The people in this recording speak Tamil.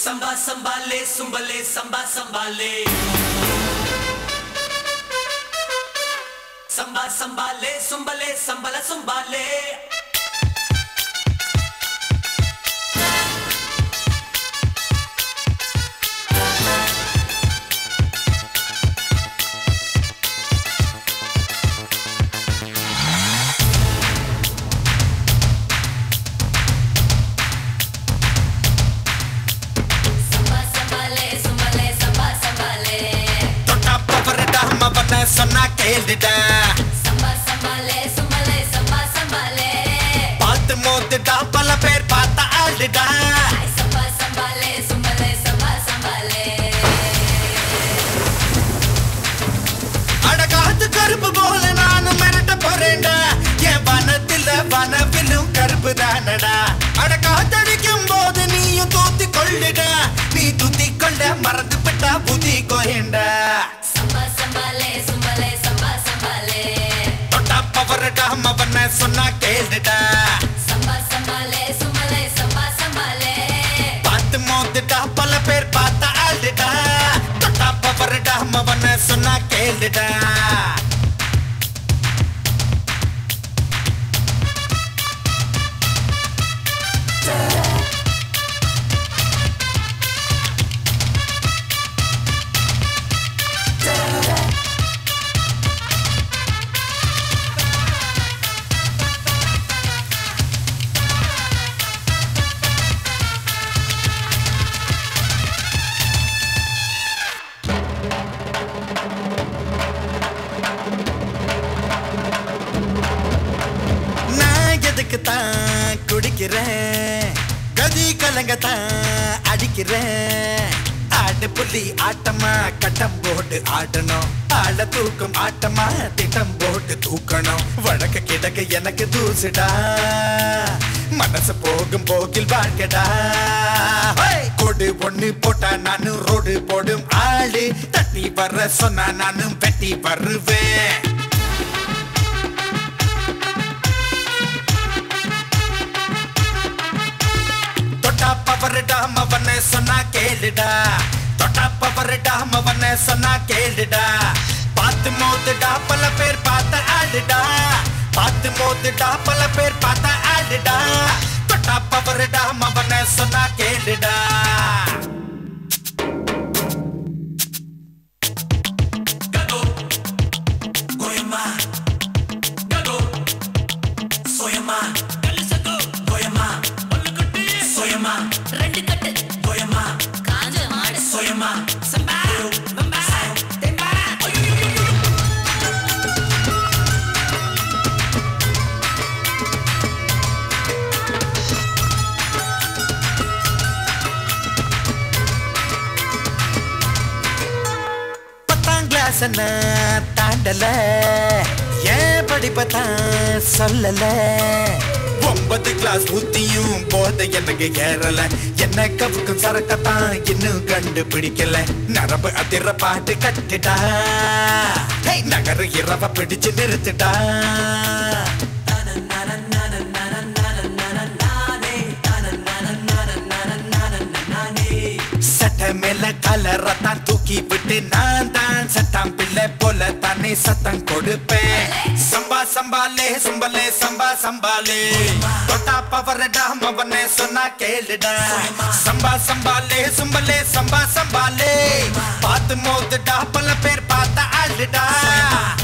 சம்பா சம்பாலே சும்பலே சம்பா சம்பாலே சம்பா சம்பாலே சும்பலே சம்பல சும்பாலே சம்பா சம்பாலே சும்பலே சம்பா சம்பாலே தொட்டா பவரடா மவன சொன்னா கேளுடா சம்பா சம்பாலே சும்பலே சம்பா சம்பாலே பார்த்து மோதுடா பல பேர் பார்த்த ஆளுடா ஐ சம்பா சம்பாலே சும்பலே சம்பா சம்பாலே அட காத்து கருப்பு போல நானும் மிரட்ட போறேன்டா என் வனத்தில வனவிலும் கருப்பு தானடா அட காத்தடிக்கும் போது நீயும் தூத்தி கொள்ளுடா நீ தூத்தி கொள்ள மறந்து விட்டா புதி கோயண்டா சம்பா சம்பாலே சும்பலே சம்பா சம்பாலே தொட்டா பவரடா மவன சொன்னா கேளுடா சம்பா சம்பாலே சும்பலே சம்பா சம்பாலே பார்த்து மோதுடா பல பேர் பார்த்த ஆளுடா தொட்டா பவரடா மவன சொன்னா கேளுடா நான் எதுக்கு தான் குடிக்கிறேன் கதி கலங்க தான் அடிக்கிறேன் ஆடு புள்ளி ஆட்டமா கட்டம் போட்டு ஆடணும் ஆட தூக்கும் ஆட்டமா திட்டம் போட்டு தூக்கணும் வழக்க கிடக்க எனக்கு தூசுடா மனசு போகும் போக்கில் வாழ்க்கடா ஹேய்! கொடு பொண்ணு போட்டா நானும் ரோடு போடும் ஆளு தட்டி வர சொன்னா நானும் வெட்டி வருவேன் தொட்டா பவரடா மவன சொன்னா கேளுடா தொட்டா பவரடா மவன சொன்னா கேளுடா பார்த்து மோதுடா பல பேர் பார்த்த ஆளுடா பார்த்து மோதுடா பல பேர் பார்த்த ஆளுடா தொட்டா பவரடா மவன சொன்னா கேளுடா Gago, Goyama, Gago, Soyama, Kalisago, Goyama, Ollukutti, Soyama, ரெண்டு கட்டு Goyama, காஞ்ச மாடு Soyama, Samba, Bamba, Temba, பத்தாம் கிளாஸ் தாண்டல ஏன் படிப்பத்தான் சொல்லல ஒன்பது கிளாஸ் புத்தியும் போத எனக்கு ஏறல என்ன கவுக்கும் சரக்கத்தான் இன்னும் கண்டுபிடிக்கல நரம்பு அதிர பாட்டு கட்டுடா ஹே, நகர இரவ பிடிச்சு நிறுத்துடா சட்ட மேல கலரத்தான் தூக்கி விட்டு நான் தான் சட்டம் பிள்ளை போல தானே சத்தம் கொடுப்பேன் சம்பா சம்பாலே சும்பலே சம்பா சம்பாலே தொட்டா பவரடா மவனே சொன்னா கேளுடா சம்பா சம்பாலே சும்பலே சம்பா சம்பாலே பார்த்து மோதுடா பல பேர் பார்த்த ஆளுடா